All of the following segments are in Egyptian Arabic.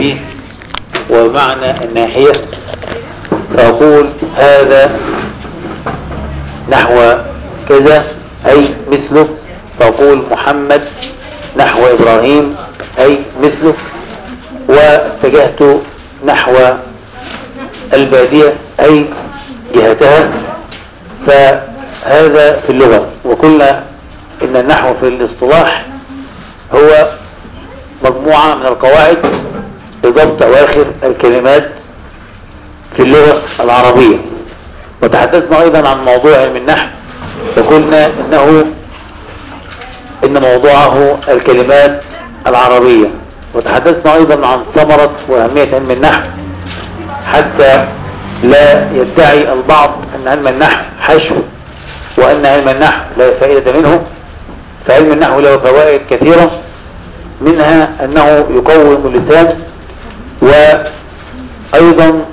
ومعنى الناحية فأقول هذا نحو كذا أي مثله فأقول محمد نحو إبراهيم أي مثله واتجهت نحو البادية أي جهتها فهذا في اللغة وقلنا إن النحو في الاصطلاح هو مجموعة من القواعد لضبط أواخر الكلمات في اللغة العربية وتحدثنا أيضا عن موضوع علم النحو وقلنا إنه إن موضوعه الكلمات العربية وتحدثنا أيضا عن ثمرة وأهمية علم النحو حتى لا يدعي البعض أن علم النحو حشو وأن علم النحو لا فائدة منه فعلم النحو له فوائد كثيرة منها أنه يقوم اللسان وأيضا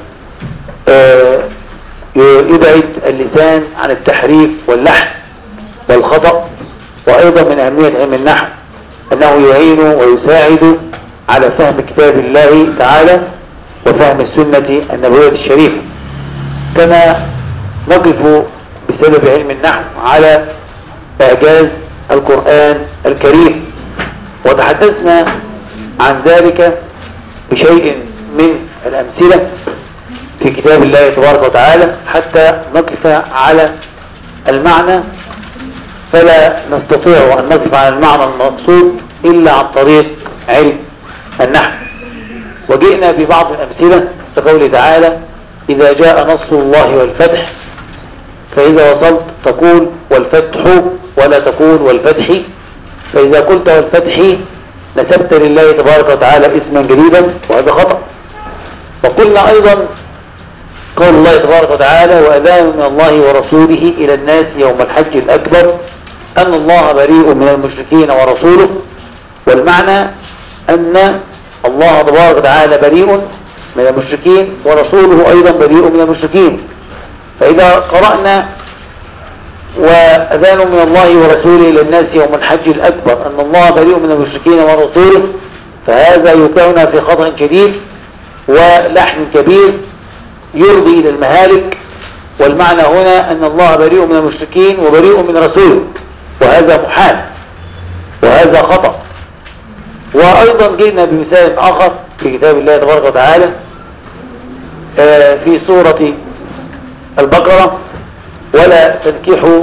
يبعد اللسان عن التحريف واللحن والخطأ وأيضا من أهمية علم النحو أنه يعين ويساعد على فهم كتاب الله تعالى وفهم السنة النبوية الشريفة كما نقف بسبب علم النحو على إعجاز القرآن الكريم وتحدثنا عن ذلك بشيء من الأمثلة في كتاب الله تبارك وتعالى حتى نقف على المعنى فلا نستطيع أن نقف على المعنى المقصود إلا عن طريق علم النحو وجئنا ببعض الأمثلة كقوله تعالى إذا جاء نصر الله والفتح فإذا وصلت تقول والفتح ولا تقول والفتح فإذا قلت والفتح نسبت لله تبارك وتعالى اسما جديدا وهذا خطأ وقلنا أيضا قول الله تبارك وتعالى وأذان من الله ورسوله إلى الناس يوم الحج الأكبر أن الله بريء من المشركين ورسوله والمعنى أن الله تبارك وتعالى بريء من المشركين ورسوله أيضا بريء من المشركين فإذا قرأنا وأذان من الله ورسوله إلى الناس يوم الحج الأكبر أن الله بريء من المشركين ورسوله فهذا يوقعنا في خطأ شديد ولحن كبير يرضي إلى المهالك والمعنى هنا أن الله بريء من المشركين وبريء من رسوله وهذا محال وهذا خطأ وأيضا جئنا بمثال آخر في كتاب الله تبارك وتعالى في سورة البقرة ولا تنكحوا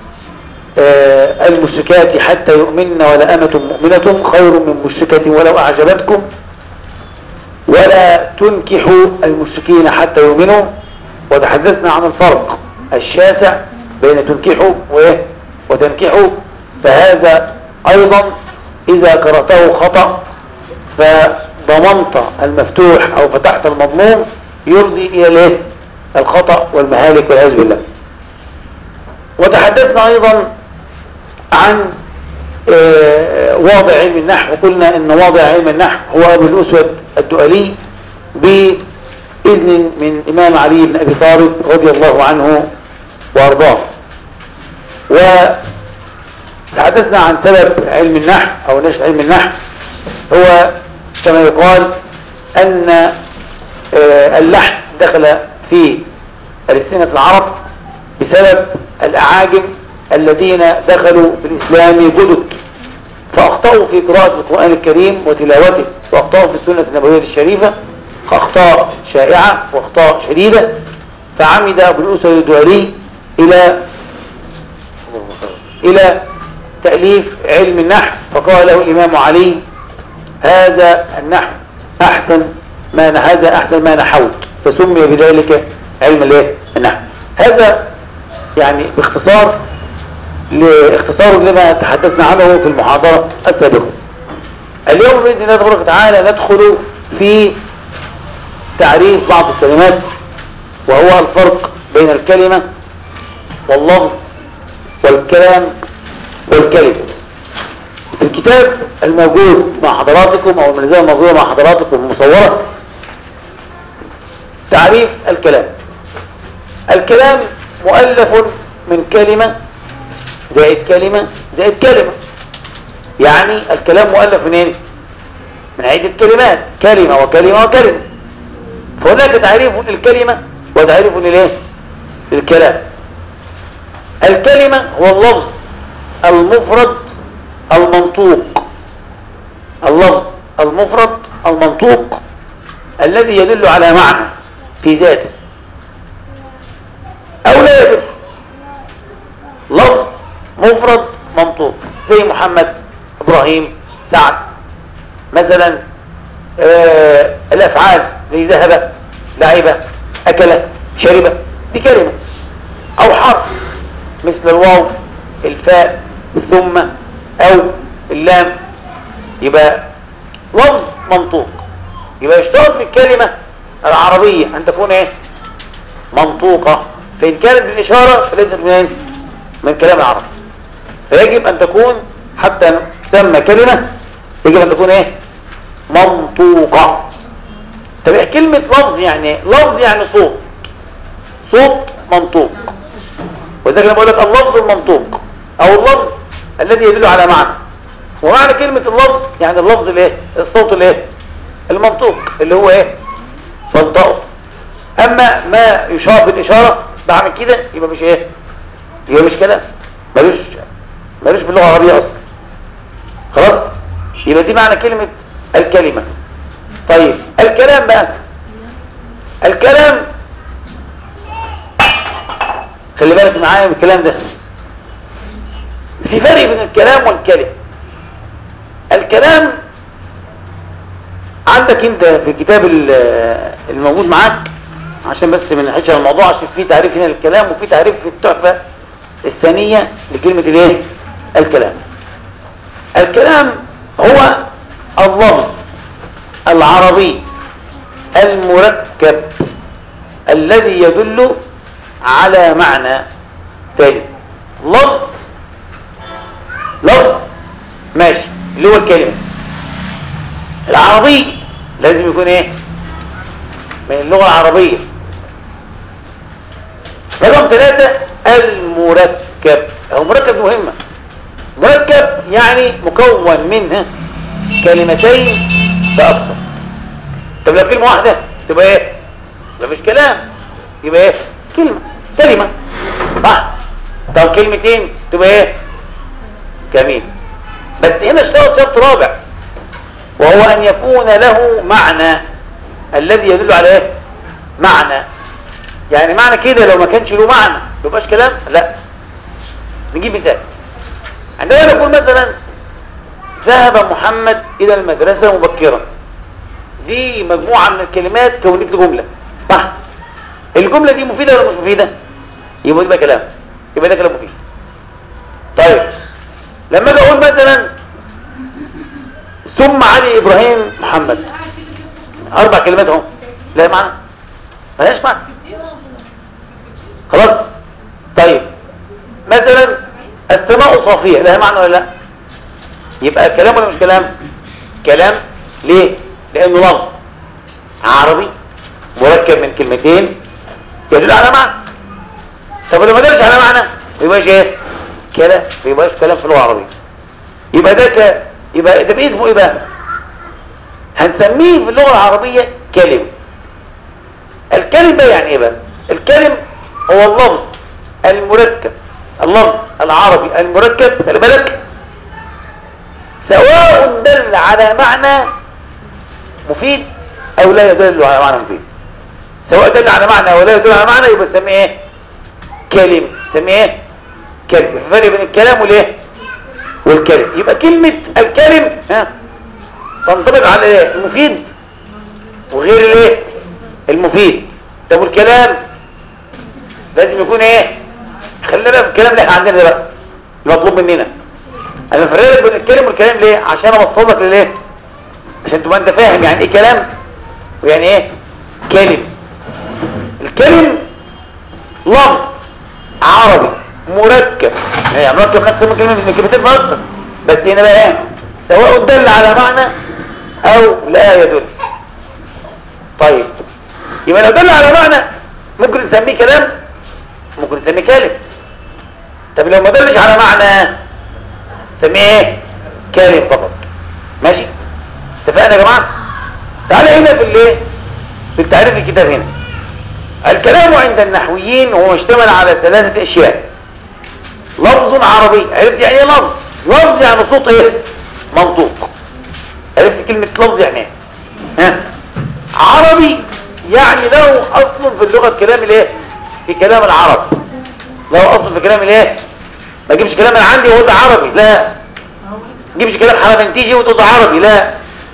المشركات حتى يؤمن ولا أمة مؤمنة خير من مشركة ولو أعجبتكم ولا تنكحوا المشركين حتى يؤمنوا وتحدثنا عن الفرق الشاسع بين تنكحوا وتنكحوا فهذا أيضا إذا قرأته خطأ فضمنت المفتوح أو فتحت المضموم يرضي إلى الايه الخطأ والمهالك والعياذ بالله وتحدثنا أيضا عن واضع علم النحو وقلنا ان واضع علم النحو هو ابو الاسود الدؤلي باذن من امام علي بن ابي طالب رضي الله عنه وارضاه وتحدثنا عن سبب علم النحو او نشأ علم النحو هو كما يقال ان اللحن دخل في ألسنة العرب بسبب الأعاجم الذين دخلوا في الإسلام جدد فأخطأوا في قراءة القرآن الكريم وتلاوته وأخطأوا في السنة النبوية الشريفة أخطاء شائعة وأخطاء شديدة فعمد أبو الأسر الدولي إلى إلى تأليف علم النحو فقال له الإمام علي هذا النحو أحسن ما هذا أحسن ما نحوت فسمي بذلك علم الايه النحو هذا يعني باختصار لاختصار لما تحدثنا عنه في المحاضرة السابقة اليوم بإذن الله تبارك وتعالى ندخل في تعريف بعض الكلمات وهو الفرق بين الكلمة واللفظ والكلام والكلمة في الكتاب الموجود مع حضراتكم او المنزله الموجوده مع حضراتكم المصوره تعريف الكلام الكلام مؤلف من كلمة زائد كلمة زائد كلمة يعني الكلام مؤلف من ايه من عدة كلمات كلمة وكلمة وكلمة فهناك تعريف للكلمة وتعريف للايه للكلام الكلمة هو اللفظ المفرد المنطوق اللفظ المفرد المنطوق الذي يدل على معنى في ذاته او لا يدل لفظ مفرد منطوق زي محمد ابراهيم سعد مثلا آه الافعال زي ذهب لعب اكل شرب دي كلمه او حرف مثل الواو الفاء ثم او اللام يبقى لفظ منطوق يبقى يشترط في الكلمة العربية أن تكون إيه منطوقة فإن كانت بالإشارة فليست من إيه؟ من كلام العرب فيجب أن تكون حتى تسمى كلمة يجب أن تكون إيه منطوقة طب كلمة لفظ يعني لفظ يعني صوت صوت منطوق وذلك أنا بقول لك اللفظ المنطوق أو اللفظ الذي يدل على معنى ومعنى كلمة اللفظ يعني اللفظ الايه الصوت الايه المنطوق اللي هو ايه بنطقه اما ما يشار بالاشاره بعمل كده يبقى مش ايه يبقى مش كلام ملوش ملوش باللغه العربيه اصلا خلاص يبقى دي معنى كلمه الكلمه طيب الكلام بقى الكلام خلي بالك معايا من الكلام ده في فرق بين الكلام والكلم الكلام عندك انت في الكتاب الموجود معاك عشان بس ما نحكيش على الموضوع عشان في تعريف هنا للكلام وفي تعريف في التحفه الثانيه لكلمه الايه الكلام الكلام هو اللفظ العربي المركب الذي يدل على معنى تالي لفظ لفظ ماشي اللي هو الكلمة العربي لازم يكون ايه من اللغة العربية رقم ثلاثة المركب هو مركب مهمة مركب يعني مكون منها كلمتين فأكثر طب لو كلمة واحدة تبقى ايه مفيش كلام يبقى ايه كلمة كلمة صح طب كلمتين تبقى ايه جميل بس هنا اشتغل شرط رابع وهو ان يكون له معنى الذي يدل على ايه معنى يعني معنى كده لو ما كانش له معنى ما يبقاش كلام لا نجيب مثال عندما نقول مثلا ذهب محمد الى المدرسة مبكرا دي مجموعة من الكلمات كونت له جملة صح الجملة دي مفيدة ولا مش مفيدة يبقى يبقى كلام يبقى ده كلام مفيد طيب لما اجي اقول مثلا ثم علي ابراهيم محمد اربع كلمات اهو لا معنى ملهاش معنى خلاص طيب مثلا السماء صافيه لها معنى ولا لا يبقى كلام ولا مش كلام كلام ليه لانه لفظ عربي مركب من كلمتين يدل على معنى طب لو ما دلش على معنى ما يبقاش ايه كلام ما يبقاش كلام في اللغه العربيه يبقى ده ك... يبقى ده باسمه ايه بقى هنسميه في اللغه العربيه كلم الكلمه يعني ايه بقى الكلم هو اللفظ المركب اللفظ العربي المركب خلي بالك سواء دل على معنى مفيد او لا يدل على معنى مفيد سواء دل على معنى او لا يدل على معنى يبقى نسميه ايه كلمه نسميه ايه كلمه الفرق بين الكلام والايه والكلم يبقى كلمه الكلم ها تنطبق على ايه المفيد وغير الايه المفيد طب والكلام لازم يكون ايه خلينا في الكلام اللي احنا عندنا ده بقى المطلوب مننا انا بفرق بين الكلم والكلام ليه عشان اوصلك للايه عشان تبقى انت فاهم يعني ايه كلام ويعني ايه كلم الكلم لفظ عربي مركب يعني مركب نفس الكلمه من كلمتين مصدر بس هنا بقى ايه سواء دل على معنى او لا يدل طيب يبقى لو دل على معنى ممكن نسميه كلام ممكن نسميه كلم طب لو ما دلش على معنى نسميه ايه كلم فقط ماشي اتفقنا يا جماعه تعالى هنا في الايه في التعريف الكتاب هنا الكلام عند النحويين هو اشتمل على ثلاثه اشياء لفظ عربي عرفت يعني ايه لفظ لفظ يعني صوت ايه منطوق عرفت كلمه لفظ يعني ايه ها عربي يعني له اصل في اللغه الكلام الايه في كلام العرب له اصل في كلام الايه ما تجيبش كلام من عندي وهو ده عربي لا ما تجيبش كلام حرمنتيجي وتقول ده عربي لا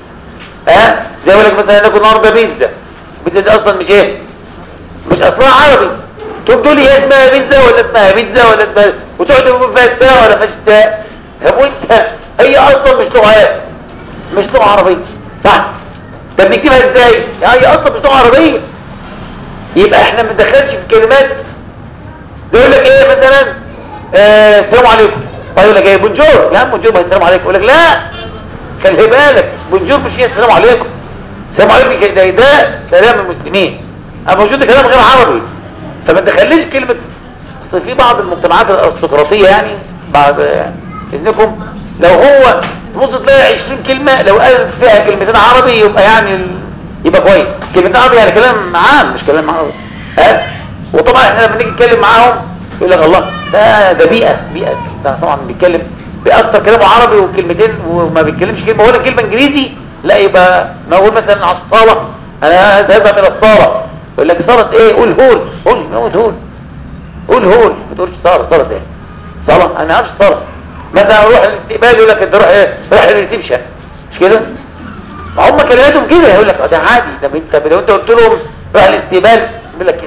ها زي ما لك مثلا ناكل النهارده بيتزا بيتزا دي اصلا مش ايه مش اصلها عربي تقول تقول لي هي اسمها بيتزا ولا اسمها بيتزا ولا اسمها وتقعد تقول فيها تاء ولا فيهاش تاء طب وانت هي اصلا مش لغه ايه مش لغه عربيه صح طب نكتبها ازاي يعني هي اصلا مش لغه عربيه يبقى احنا ما ندخلش في كلمات يقول لك ايه مثلا آه السلام عليكم يقول لك ايه بونجور يا عم بونجور ما السلام عليكم يقول لك لا خلي بالك بونجور مش هي السلام عليكم السلام عليكم ده ده كلام المسلمين اما موجود كلام غير عربي فما تخليش كلمه اصل في بعض المجتمعات الارستقراطيه يعني بعد اذنكم لو هو تبص تلاقي 20 كلمه لو قال فيها كلمتين عربي يبقى يعني يبقى كويس كلمتين عربي يعني كلام عام مش كلام عربي ها وطبعا احنا لما نيجي نتكلم معاهم يقول لك الله ده ده بيئه بيئه ده طبعا بيتكلم باكثر كلامه عربي وكلمتين وما بيتكلمش كلمه ولا كلمه انجليزي لا يبقى نقول مثلا على الصاله انا ساذهب الى الصاله يقول لك صاله ايه قول هول قول قول هول قول هول ما تقولش صاله صاله ايه صاله انا ما اعرفش صاله مثلا اروح الاستقبال يقول لك انت روح ايه روح الريسبشن مش كده ما هم كلماتهم كده يقول لك ده عادي ده انت لو انت قلت لهم روح الاستقبال يقول لك كده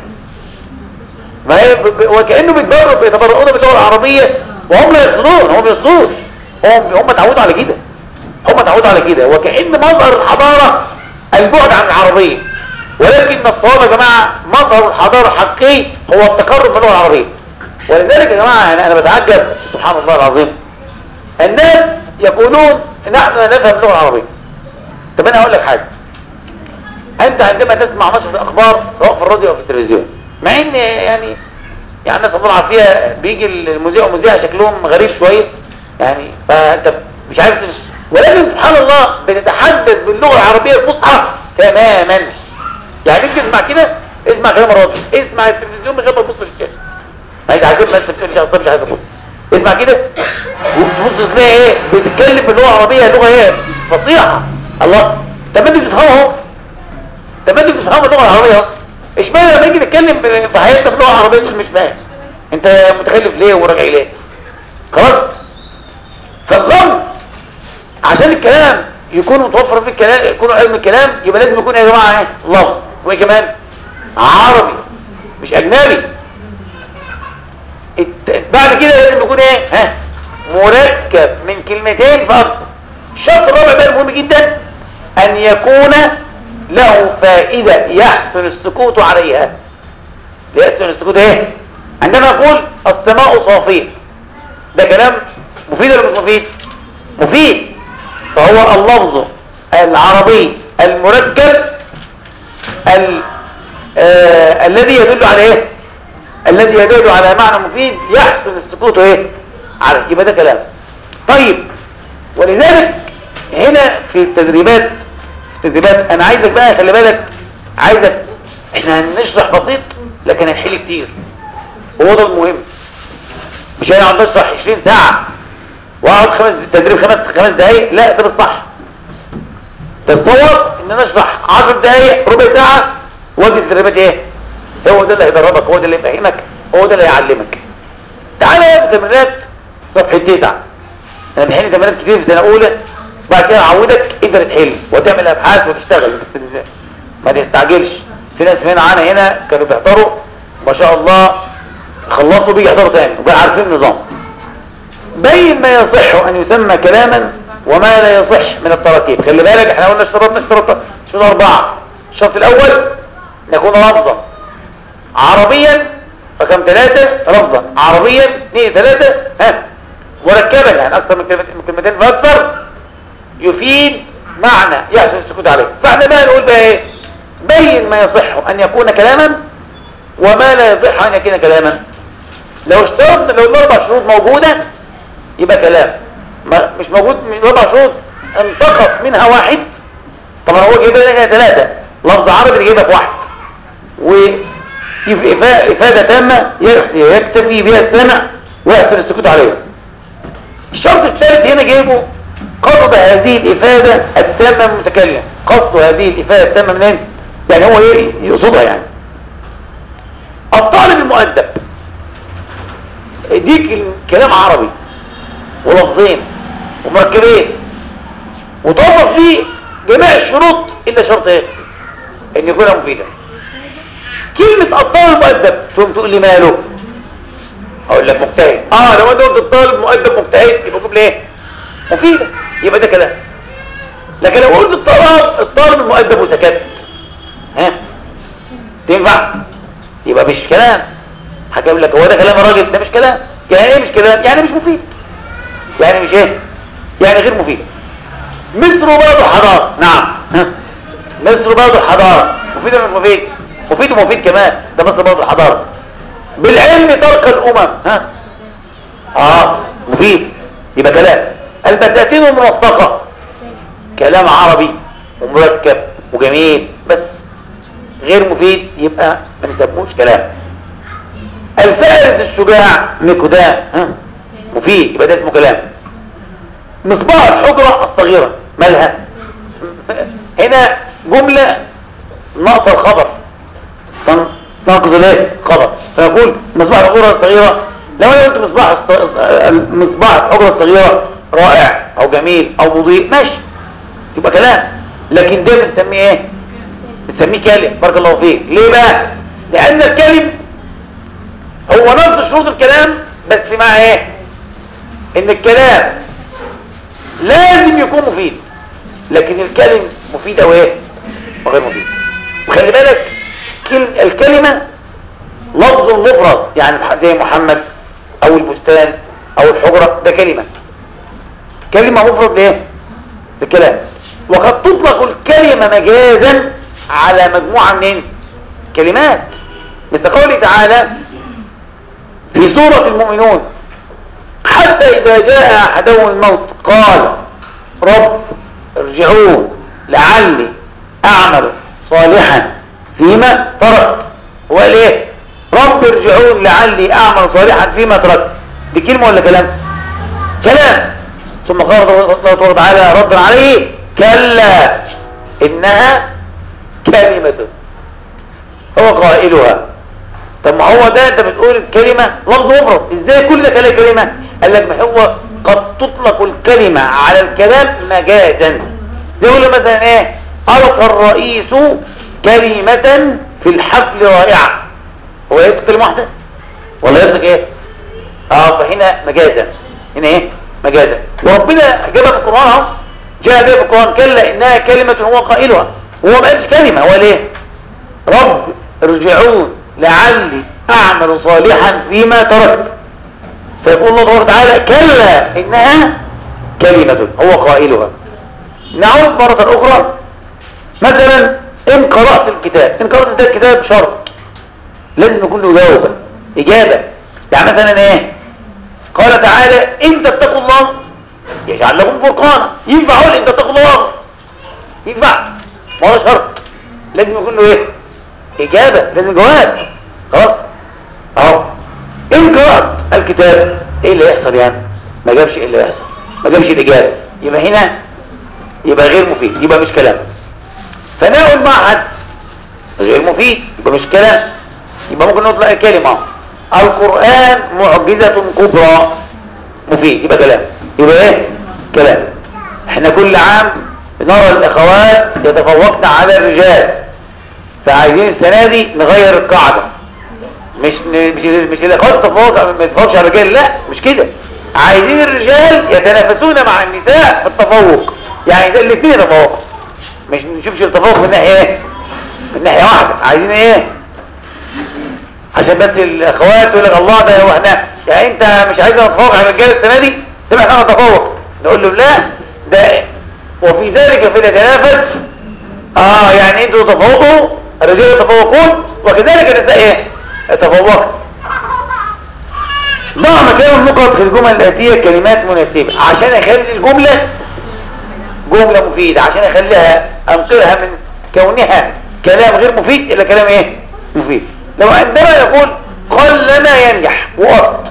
ما هي وكانه بيتبرر بيتبرؤون باللغه العربيه وهم لا يقصدون هم ما بيقصدوش هم هم اتعودوا على كده هم اتعودوا على كده وكأن مظهر الحضارة البعد عن العربية ولكن الصواب يا جماعة مظهر الحضارة الحقيقي هو التقرب من اللغة العربية ولذلك يا جماعة أنا, أنا بتعجب سبحان الله العظيم الناس يقولون نحن لا نفهم اللغة العربية طب أنا هقول لك حاجة أنت عندما تسمع نشر الأخبار سواء في الراديو أو في التلفزيون مع إن يعني يعني الناس الله العافية بيجي المذيع ومذيعة شكلهم غريب شوية يعني فأنت مش عارف ولكن سبحان الله بتتحدث باللغة العربية الفصحى تماما يعني انت اسمع كده اسمع كلام الراجل اسمع التلفزيون من غير ما تبص للشاشة ما انت عشان ما انت بتقولش اصلا مش عايز اقول اسمع كده وتبص تلاقي ايه بتتكلم باللغة العربية لغة ايه فصيحة الله طب انت بتفهمها طب انت بتفهم اللغة العربية اشمعنى لما نيجي نتكلم في حياتنا باللغة العربية تقول مش فاهم انت متخلف ليه وراجع ليه خلاص فاللفظ عشان الكلام يكون متوفر في الكلام يكون علم الكلام يبقى لازم يكون يا جماعه ايه لفظ وايه كمان عربي مش اجنبي بعد كده لازم يكون ايه ها مركب من كلمتين فاكثر الشرط الرابع بقى المهم جدا ان يكون له فائده يحسن السكوت عليها يحسن السكوت ايه عندما اقول السماء صافيه ده كلام مفيد ولا مش مفيد مفيد فهو اللفظ العربي المركب ال آه الذي يدل على ايه الذي يدل على معنى مفيد يحسن السكوت ايه على يبقى ده كلام طيب ولذلك هنا في التدريبات التدريبات انا عايزك بقى خلي بالك عايزك احنا هنشرح بسيط لكن هنحل كتير وهو ده المهم مش هنقعد نشرح 20 ساعه واقعد خمس تدريب خمس خمس دقايق لا ده مش صح تصور ان انا اشرح 10 دقايق ربع ساعه واجي التدريبات ايه هو ده اللي هيدربك هو ده اللي يفهمك هو ده اللي هيعلمك تعالى يا تمرينات صفحه 9 انا بنحل تمرينات كتير في سنه اولى بعد كده اعودك انت تحل وتعمل ابحاث وتشتغل ما تستعجلش في ناس هنا معانا هنا كانوا بيحضروا ما شاء الله خلصوا بيجي يحضروا تاني وبقى عارفين النظام بين ما يصح أن يسمى كلاما وما لا يصح من التراكيب خلي بالك احنا قلنا اشترطنا اشترط شنو أربعة الشرط الأول نكون لفظا عربيا رقم ثلاثة لفظا عربيا اثنين ثلاثة ها مركبا يعني أكثر من كلمتين من كلمتين فأكثر يفيد معنى يحسن السكوت عليه فاحنا بقى نقول بقى ايه بين ما يصح أن يكون كلاما وما لا يصح أن يكون كلاما لو اشترطنا لو الأربع شروط موجودة يبقى كلام ما مش موجود من ربع شروط انتقص منها واحد طبعا هو جايبها لنا ثلاثة لفظ عربي اللي جايبها في واحد وفي إفادة تامة يكتفي بها السمع ويحسن السكوت عليها الشرط الثالث هنا جايبه قصد هذه الإفادة التامة من المتكلم قصد هذه الإفادة التامة منين يعني هو ايه يقصدها يعني الطالب المؤدب يديك كلام عربي ولفظين ومركبين وتوظف فيه جميع الشروط الا شرط ايه ان يكون مفيدا كلمة الطالب المؤدب ثم تقول لي ماله اقول لك مجتهد اه لو انت قلت الطالب مؤدب مجتهد يبقى جمله ايه مفيده يبقى ده كلام لكن لو قلت الطالب الطالب المؤدب وسكت ها تنفع يبقى مش كلام هجيب لك هو ده كلام الراجل ده مش كلام يعني ايه مش كلام يعني مش مفيد يعني مش ايه يعني غير مفيد مصر برضه حضاره نعم ها مصر برضه حضاره مفيد ولا مش مفيد مفيد ومفيد كمان ده مصر برضه حضاره بالعلم ترك الامم ها اه مفيد يبقى كلام البساتين المنسقه كلام عربي ومركب وجميل بس غير مفيد يبقى ما نسموش كلام الفارس الشجاع ميكودان ها مفيد يبقى ده اسمه كلام مصباح الحجرة الصغيرة مالها هنا جملة ناقصة الخبر ناقص الايه خبر فيقول مصباح الحجرة الصغيرة لو انا قلت مصباح مصباح الحجرة الصغيرة رائع او جميل او مضيء ماشي يبقى كلام لكن ده بنسميه ايه بنسميه كلم بارك الله فيك ليه بقى لان الكلم هو نفس شروط الكلام بس مع ايه ان الكلام لازم يكون مفيد لكن الكلم مفيد او ايه وغير مفيد وخلي بالك الكلمة لفظ مفرد يعني زي محمد او البستان او الحجرة ده كلمة كلمة مفرد ليه بالكلام وقد تطلق الكلمة مجازا على مجموعة من كلمات مثل قوله تعالى في سورة المؤمنون حتى إذا جاء أحدهم الموت قال رب ارجعون لعلي أعمل صالحا فيما تركت وليه رب ارجعون لعلي أعمل صالحا فيما تركت دي كلمة ولا كلام كلام ثم قال الله تعالى رد عليه كلا إنها كلمة هو قائلها طب ما هو ده انت بتقول الكلمة لفظ مفرد ازاي كل ده كلام كلمة قال لك ما هو قد تطلق الكلمة على الكلام مجازا زي يقول مثلا ايه ألقى الرئيس كلمة في الحفل رائعة هو يطلق كلمة واحدة ولا يطلق ايه اه فهنا مجازا هنا ايه مجازا وربنا جابها في القرآن اهو جاء بها في القرآن كلا إنها كلمة هو قائلها وهو ما قالش كلمة هو ليه رب ارجعون لعلي أعمل صالحا فيما تركت فيقول الله تبارك وتعالى كلا إنها كلمة هو قائلها نعود مرة أخرى مثلا إن قرأت الكتاب إن قرأت الكتاب شرط لازم يكون له جوابة إجابة يعني مثلا إيه قال تعالى إن تتقوا الله يجعل لكم فرقانا ينفع أقول إن تتقوا الله ينفع ما هو شرط لازم يكون له إيه إجابة لازم جواب خلاص اهو ان قرأت الكتاب ايه اللي يحصل يعني ما جابش ايه اللي يحصل ما جابش الاجابه يبقى هنا يبقى غير مفيد يبقى مش كلام فناء المعهد غير مفيد يبقى مش كلام يبقى ممكن نطلق الكلمه القرآن معجزة كبرى مفيد يبقى كلام يبقى ايه كلام احنا كل عام نرى الاخوات يتفوقن على الرجال فعايزين السنة دي نغير القاعدة مش مش مش الاخوات تتفوق ما يتفوقش على الرجال لا مش كده عايزين الرجال يتنافسون مع النساء في التفوق يعني الاثنين يتفوقوا مش نشوفش التفوق من ناحيه ايه من ناحيه واحده عايزين ايه عشان بس الاخوات يقول لك الله ده هو احنا يعني انت مش عايز نتفوق على الرجال السنه دي تبقى احنا نتفوق نقول له لا ده وفي ذلك فليتنافس اه يعني انتوا تفوقوا الرجال يتفوقون وكذلك النساء ايه يتفوقن ضع مكان النقط في الجمل الآتية كلمات مناسبة عشان اخلي الجملة جملة مفيدة عشان اخليها انقلها من كونها كلام غير مفيد الى كلام ايه مفيد لو عندما يقول قلما ينجح وقت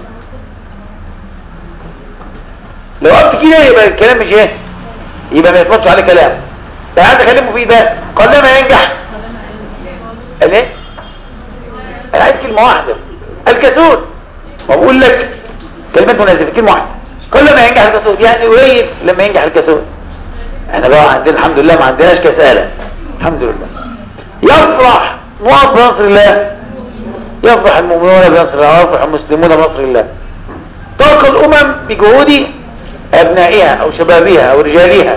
لو قلت كده يبقى الكلام مش ايه يبقى ما يطلقش عليه كلام ده عايز اخليه مفيد ده قلما ينجح قال ايه انا عايز كلمه واحده الكسول بقول لك كلمات مناسبه كلمه واحده قلما ينجح الكسول يعني قليل لما ينجح الكسول احنا بقى عندنا الحمد لله ما عندناش كساله الحمد لله يفرح نقف بنصر الله يفرح المؤمنون بنصر الله ويفرح المسلمون بنصر الله طاق الامم بجهود ابنائها او شبابها او رجالها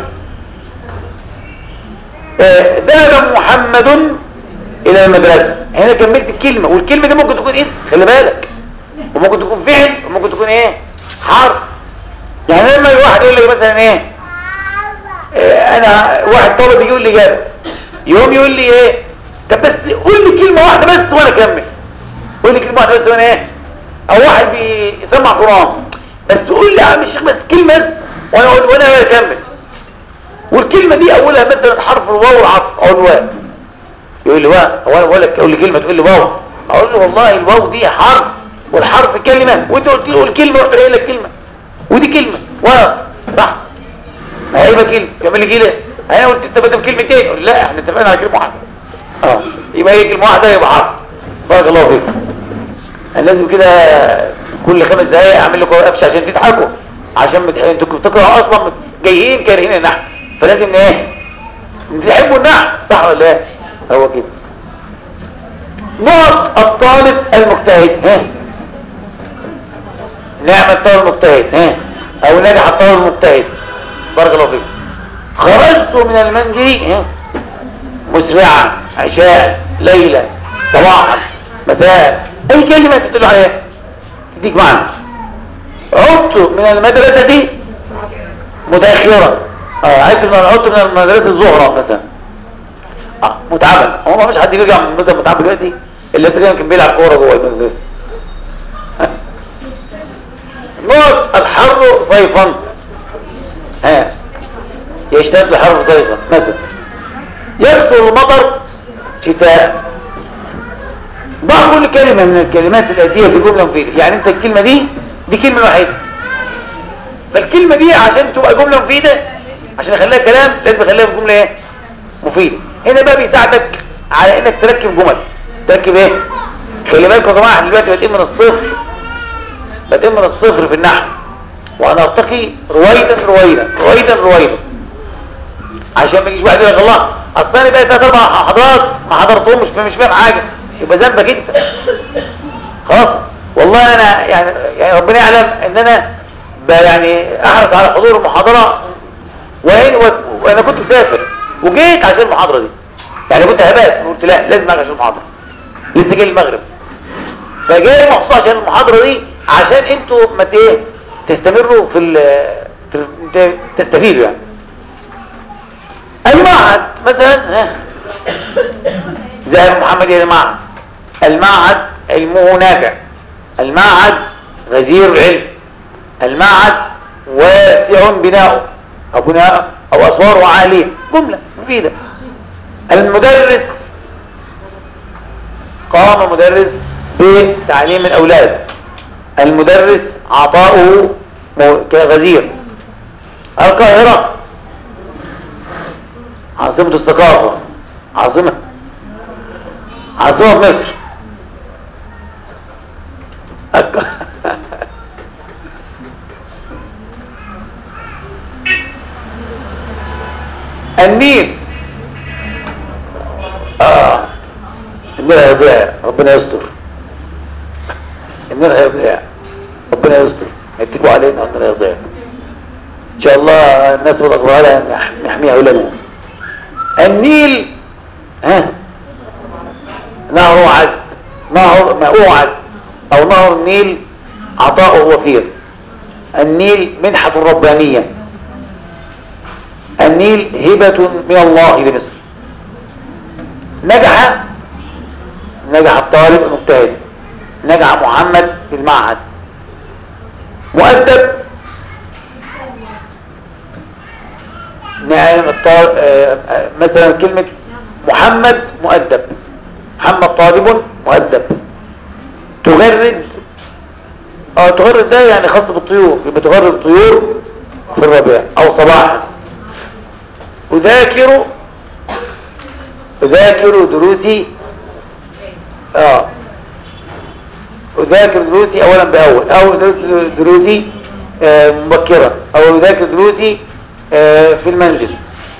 آه، ذهب محمد الى المدرسة هنا كملت الكلمة والكلمة دي ممكن تكون اسم خلي بالك وممكن تكون فعل وممكن تكون ايه حرف يعني لما الواحد يقول لك مثلا ايه آه، انا واحد طالب يقول لي جاب يوم يقول لي ايه طب بس قول لي كلمة واحدة بس وانا اكمل قول لي كلمة واحدة بس وانا ايه او واحد بيسمع قرآن بس تقول لي يا عم الشيخ بس كلمة بس وانا اقول وانا اكمل والكلمة دي اولها مثلا حرف الواو والعطف او الواو يقول لي واو هو انا بقول لك اقول لي كلمة تقول لي واو اقول له والله الواو دي حرف والحرف كلمة وانت قلت لي قول كلمة رحت قايل لك كلمة ودي كلمة واو صح ما هي يبقى كلمة كمل لي كده انا قلت انت بدل كلمتين يقول لا احنا اتفقنا على كلمة واحدة اه يبقى هي كلمة واحدة يبقى حرف بارك الله فيك انا لازم كده كل خمس دقايق اعمل لكم قفشه عشان تضحكوا عشان متح... انتوا بتقراوا اصلا جايين كارهين النحو فلازم ايه تحبوا النحو صح ولا ايه هو كده نقط الطالب المجتهد ها نعم الطالب المجتهد ها او نجح الطالب المجتهد بارك الله فيك خرجت من المنزل ها مسرعا عشاء ليلة صباحا مساء اي كلمة تدل عليها تديك معنى عدت من المدرسة دي متأخرة اه عدت من عدت من المدرسة الظهرة مثلا اه متعبا هو ما فيش حد بيرجع من المدرسة متعب دلوقتي اللي تقريبا كان بيلعب كورة جوه المدرسة نقط الحر صيفا ها يشتد الحر صيفا مثلا يكثر المطر شتاء ضع كل كلمة من الكلمات الآتية في جملة مفيدة يعني انت الكلمة دي دي كلمة وحيدة فالكلمة دي عشان تبقى جملة مفيدة عشان اخليها كلام لازم اخليها في جملة ايه مفيدة هنا بقى بيساعدك على انك تركب جمل تركب ايه خلي بالكم يا جماعه احنا دلوقتي بادئين من الصفر بادئين من الصفر في النحو وهنرتقي رويدا رويدا رويدا رويدا عشان ما يجيش واحد يقول لك الله اصل انا بقى ثلاث اربع محاضرات ما حضرتهم مش مش فاهم حاجه يبقى ذنبك انت خلاص والله انا يعني, يعني ربنا يعلم ان انا ب- يعني احرص على حضور المحاضره وين و- وانا كنت مسافر وجيت عشان المحاضره دي يعني كنت هبات قلت لا لازم اجي عشان المحاضره لسه جاي المغرب فجاي مخصوص عشان المحاضره دي عشان انتوا ما ت- ايه تستمروا في ال في ال- تستفيدوا يعني المعهد مثلا ها زي محمد يا جماعه المعهد علمه نافع المعهد غزير العلم المعهد واسع بناؤه او بناء او اسواره عاليه جمله مفيده المدرس قام مدرس بتعليم الاولاد المدرس عطاؤه م- كغزير القاهره عاصمة الثقافة عاصمة عاصمة مصر الق- النيل اه النيل هيضيع ربنا يستر النيل هيضيع ربنا يستر هيتكوا علينا ربنا يضيع ان شاء الله الناس والاغوال نحميها ولنا النيل ها نهر عذب نهر ماء عذب او نهر النيل عطاؤه وفير النيل منحة ربانية النيل هبة من الله لمصر نجح نجح الطالب المجتهد نجح محمد في المعهد مؤدب ن- يعني الطال- آه، آه، مثلا كلمة محمد مؤدب محمد طالب مؤدب تغرد اه تغرد ده يعني خاص بالطيور يبقى تغرد الطيور في الربيع او صباحا اذاكر اذاكر دروسي اه اذاكر دروسي اولا باول او أذاكر دروسي آه مبكرا او اذاكر دروسي آه في المنزل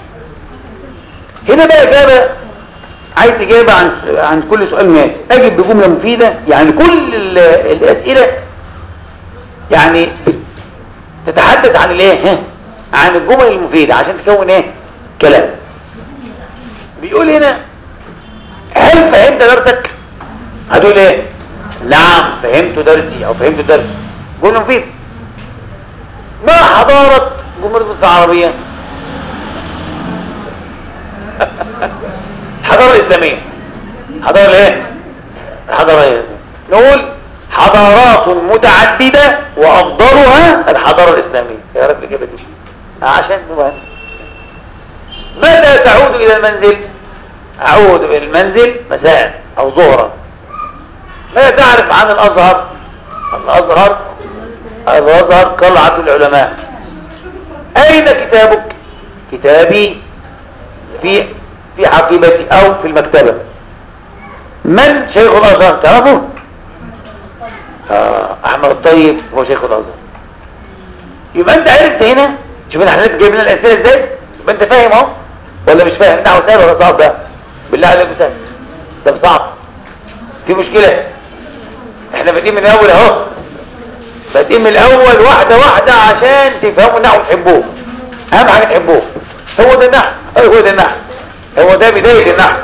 هنا بقى اجابه عايز اجابه عن عن كل سؤال مات اجب بجمله مفيده يعني كل ال- الاسئله يعني تتحدث عن الايه ها؟ عن الجمل المفيده عشان تكون ايه كلام بيقول هنا هل فهمت درسك هتقول ايه نعم فهمت درسي او فهمت درسي جمله مفيده ما حضاره جمهوريه مصر العربيه حضاره اسلاميه حضاره ايه الحضاره ايه نقول حضارات متعدده وافضلها الحضاره الاسلاميه يا رب الاجابه دي عشان نبقى متى تعود الى المنزل اعود الى المنزل مساء او ظهرا ماذا تعرف عن الازهر الازهر الازهر قلعه العلماء اين كتابك كتابي في في حقيبتي او في المكتبه من شيخ الازهر تعرفه آه احمد الطيب هو شيخ الازهر يبقى انت عرفت هنا شوف احنا جايب لنا الاسئله ازاي يبقى انت فاهم اهو ولا مش فاهم ده سهل ولا صعب ده بالله عليك سهل ده صعب في مشكله احنا بادئين من الاول اهو بادئين من الاول واحده واحده عشان تفهموا النحو وتحبوه اهم حاجه تحبوه هو ده النحو هو ده النحو هو ده بدايه النحو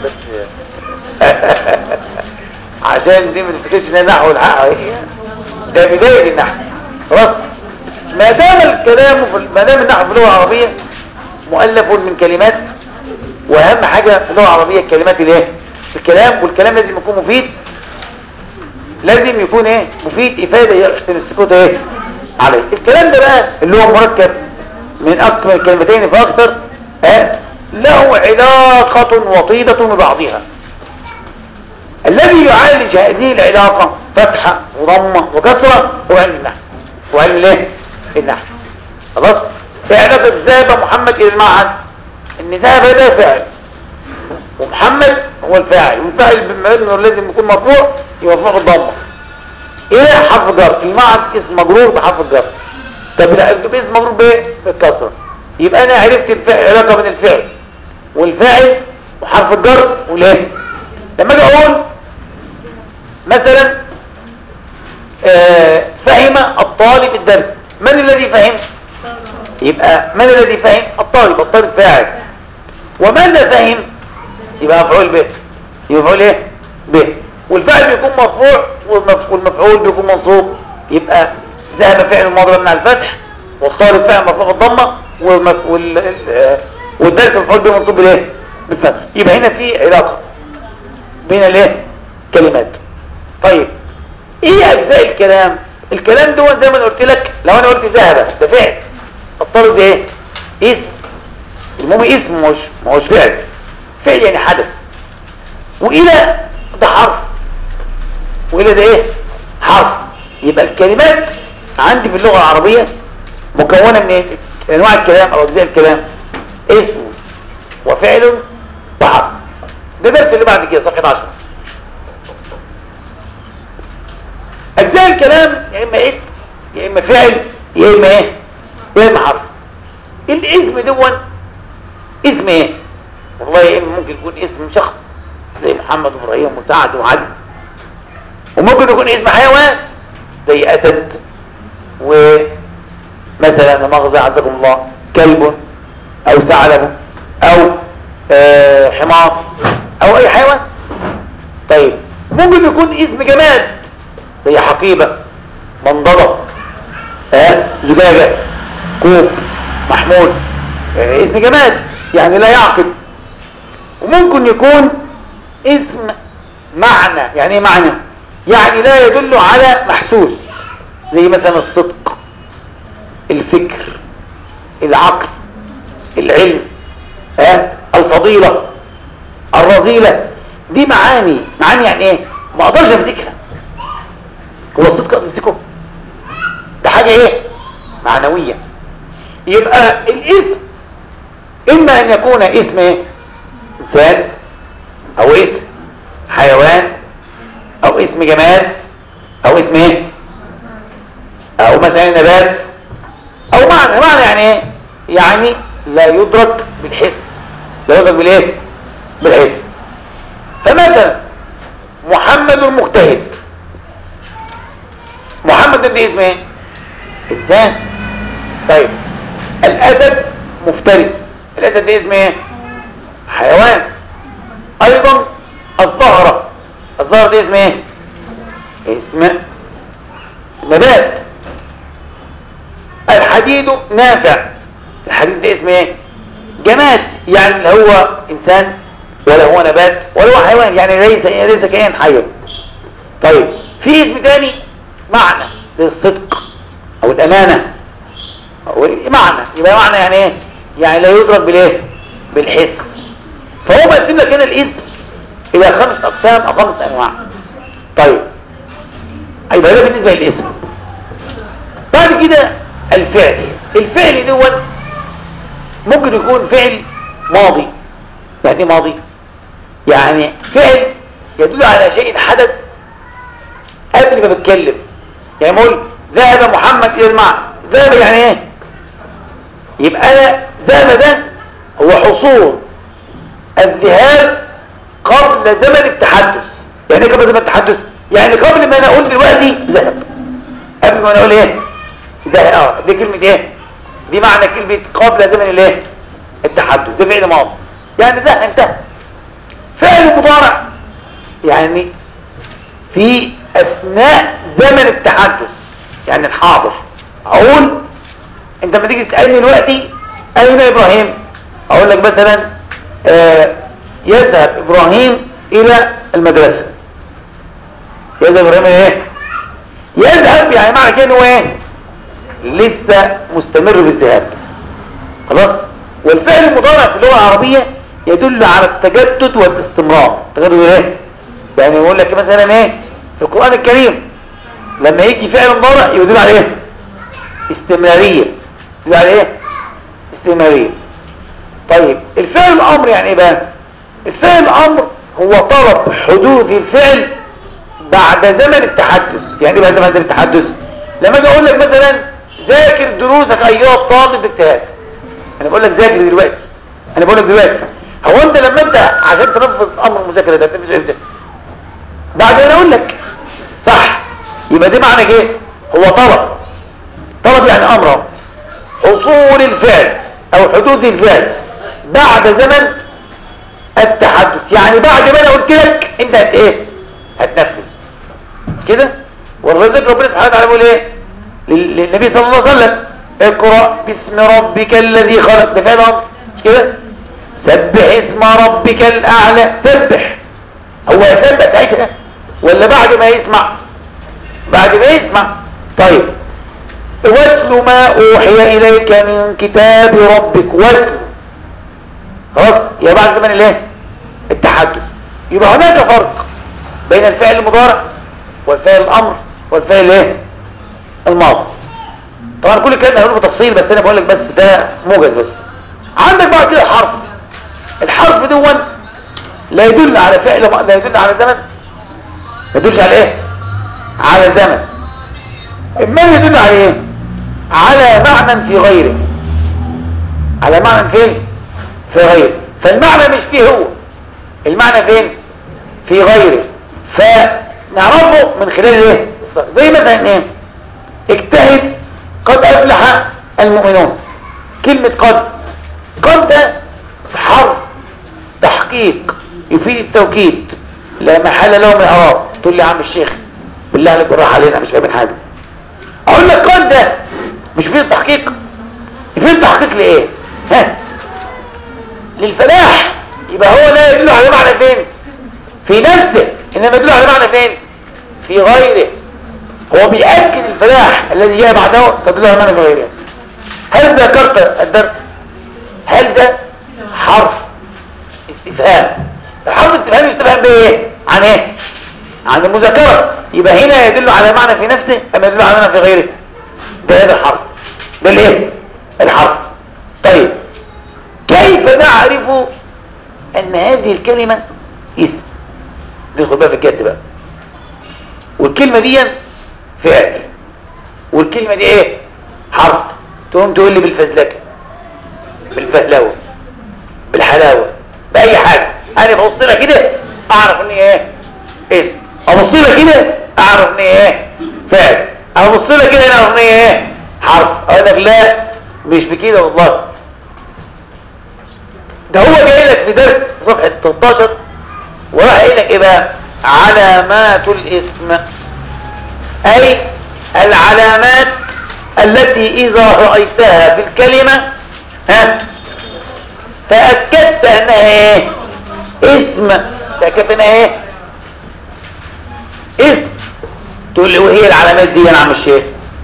عشان دي ما تفتكرش ان النحو الحق ده بدايه النحو خلاص ما دام الكلام في ما دام النحو في اللغه العربيه مؤلف من كلمات واهم حاجه في اللغه العربيه الكلمات الايه الكلام والكلام لازم يكون مفيد لازم يكون ايه مفيد افاده يحسن السكوت ايه عليه الكلام ده بقى اللي هو مركب من اكثر كلمتين فاكثر ها له علاقه وطيده ببعضها الذي يعالج هذه العلاقه فتحه وضمه وكسره هو علم النحو هو علم الايه النحو خلاص ايه علاقه ذهب محمد الى المعهد ان ذهب ده فعل ومحمد هو الفاعل والفاعل بما انه لازم يكون مرفوع يبقى مرفوع بالضمه الى حرف جر المعهد اسم مجرور بحرف الجر طب لا اسم مجرور بايه بالكسره يبقى انا عرفت الفعل علاقه بين الفعل والفاعل وحرف الجر والايه لما اجي اقول مثلا آه فهم الطالب الدرس من الذي فهم يبقى من الذي فهم الطالب الطالب فاعل وماذا فهم يبقى مفعول به يبقى مفعول ايه به والفعل بيكون مرفوع والمف- والمفعول بيكون منصوب يبقى ذهب فعل الماضي من الفتح والطالب فعل مرفوع بالضمه والمف... وال... ال- آه، والدرس مفعول به منصوب بالايه بالفتح يبقى هنا في علاقه بين الايه كلمات طيب ايه اجزاء الكلام الكلام ده زي ما أنا قلت لك لو انا قلت ذهب ده فعل الطالب ده ايه اسم المهم اسم مش ما هوش فعل فعل يعني حدث والى ده حرف والى ده ايه حرف يبقى الكلمات عندي في اللغه العربيه مكونه من إيه؟ انواع الكلام او اجزاء الكلام اسم وفعل وحرف ده درس اللي بعد كده صفحه 10 اجزاء الكلام يا اما اسم يا اما فعل يا اما ايه يا اما حرف الاسم دون اسم ايه والله يا اما ممكن يكون اسم شخص زي محمد وابراهيم وسعد وعلي وممكن يكون اسم حيوان زي اسد ومثلا لا مؤاخذه عزكم الله كلب او ثعلب او آه حمار او اي حيوان طيب ممكن يكون اسم جماد زي حقيبه منضده ها زجاجه كوب محمول آه اسم جماد يعني لا يعقل وممكن يكون اسم معنى يعني ايه معنى يعني لا يدل على محسوس زي مثلا الصدق الفكر العقل العلم ها الفضيلة الرذيلة دي معاني معاني يعني ايه ما اقدرش امسكها هو الصدق امسكه ده حاجة ايه معنوية يبقى الاسم اما ان يكون اسم ايه انسان او اسم حيوان او اسم جماد او اسم ايه او مثلا نبات او معنى معنى يعني ايه يعني لا يدرك بالحس لا يدرك بالايه بالحس فمثلا محمد المجتهد محمد ده اسم ايه انسان طيب الاسد مفترس الاسد ده اسم ايه حيوان ايضا الزهرة الزهرة دي اسم ايه اسم نبات الحديد نافع الحديد ده اسم ايه جماد يعني لا هو انسان ولا هو نبات ولا هو حيوان يعني ليس ليس كائن حي طيب في اسم تاني معنى زي الصدق او الامانه أو معنى يبقى معنى يعني ايه يعني لا يدرك بالايه بالحس فهو مقسم لك هنا الاسم الى خمس اقسام او خمس انواع طيب يبقى ده بالنسبه للاسم بعد كده الفعل الفعل دون ممكن يكون فعل ماضي يعني ايه ماضي يعني فعل يدل على شيء حدث قبل ما بتكلم يعني اقول ذهب محمد الى المعنى ذهب يعني ايه يبقى انا ذهب ده هو حصول الذهاب قبل زمن التحدث يعني ايه قبل زمن التحدث يعني قبل ما انا اقول دلوقتي ذهب قبل ما انا اقول ايه ذهب اه دي كلمه ايه دي معنى كلمه قبل زمن الايه التحدث ده فعل ماضي يعني ذهب انتهى فعل مضارع يعني في اثناء زمن التحدث يعني الحاضر اقول انت لما تيجي تسالني دلوقتي اين ابراهيم اقول لك مثلا آه يذهب ابراهيم الى المدرسه يذهب ابراهيم ايه يذهب يعني معنى كده انه ايه لسه مستمر في الذهاب خلاص والفعل المضارع في اللغه العربيه يدل على التجدد والاستمرار تجدد ايه يعني يقول لك مثلا ايه في القران الكريم لما يجي فعل مضارع يدل على ايه استمراريه يدل على ايه استمراريه طيب الفعل الامر يعني ايه بقى الفعل الامر هو طلب حدوث الفعل بعد زمن التحدث يعني ايه بعد زمن التحدث لما اجي اقول لك مثلا ذاكر دروسك ايها الطالب باجتهاد انا بقول لك ذاكر دلوقتي انا بقول لك دلوقتي هو انت لما انت عشان تنفذ امر المذاكره ده تنفذ امتى بعد انا اقول لك صح يبقى دي معنى ايه هو طلب طلب يعني امر حصول الفعل او حدوث الفعل بعد زمن التحدث يعني بعد ما انا قلت لك انت هت ايه هتنفذ كده والرزق ربنا سبحانه وتعالى بيقول ايه لل- للنبي صلى الله عليه وسلم اقرا باسم ربك الذي خلق ده فعل امر مش كده سبح اسم ربك الاعلى سبح هو يسبح ساعتها ولا بعد ما يسمع بعد ما يسمع طيب واتل ما اوحي اليك من كتاب ربك واتل خلاص يا بعد زمن الايه التحدث يبقى هناك فرق بين الفعل المضارع والفعل الامر والفعل الايه الماضي طبعا كل الكلام هنقوله بتفصيل بس انا بقول لك بس ده موجز بس عندك بعد كده الحرف الحرف دون لا يدل على فعل لا يدل على زمن ما يدلش على ايه على زمن ما يدل على ايه على معنى في غيره على معنى فين في غيره فالمعنى مش فيه هو المعنى فين في غيره فنعرفه من خلال ايه زي مثلا ايه اجتهد قد افلح المؤمنون كلمة قد قد ده حرف تحقيق يفيد التوكيد لا محل له من اعراب تقول لي يا عم الشيخ بالله عليك بالراحه علينا مش فاهمين حاجه اقول لك قد ده مش فيه التحقيق يفيد التحقيق لايه ها للفلاح يبقى هو لا يدل على معنى فين في نفسه انما يدل على معنى فين في غيره هو بيأكد الفلاح الذي جاء بعده تدل على معنى في غيره هل ذكرت الدرس هل ده حرف استفهام الحرف الاستفهام يستفهم بايه عن ايه عن المذاكره يبقى هنا يدل على معنى في نفسه ام يدل على معنى في غيره ده هذا الحرف ده الايه الحرف طيب كيف نعرف ان هذه الكلمه اسم ندخل بقى في الجد بقى والكلمه دي فعل والكلمه دي ايه حرف تقوم تقول لي بالفزلكه بالفهلوه بالحلاوه باي حاجه انا ببص لها كده اعرف ان هي ايه اسم ابص لها كده اعرف ان هي ايه فعل ابص لها كده اعرف ان هي ايه حرف اقول لك لا مش بكده والله ده هو جاي لك في درس صفحه 13 وراح قايل لك ايه بقى علامات الاسم اي العلامات التي اذا رايتها في الكلمه ها تاكدت انها ايه اسم تاكدت انها ايه اسم تقول لي وهي العلامات دي يا عم الشيخ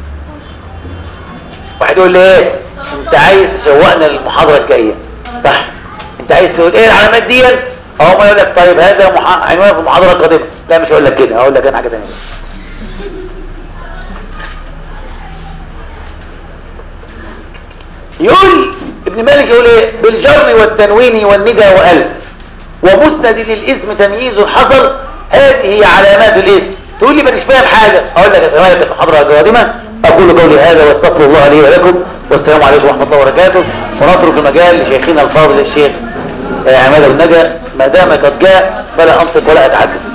واحد يقول لي ايه انت عايز تشوقنا للمحاضره الجايه صح انت عايز تقول ايه العلامات دي اهو ما يقول لك طيب هذا مح... عنوان في المحاضره القادمه لا مش هقول لك كده هقول لك انا حاجه ثانيه يقول ابن مالك يقول ايه بالجر والتنوين والندى والف ومسند للاسم تمييز حصل هذه علامات الاسم تقول لي مش فاهم حاجه اقول لك افهمها لك المحاضره القادمه اقول قولي هذا واستغفر الله لي ولكم والسلام عليكم ورحمه الله وبركاته ونترك المجال لشيخنا الفاضل الشيخ عماد النجا ما دام قد جاء فلا انطق ولا اتحدث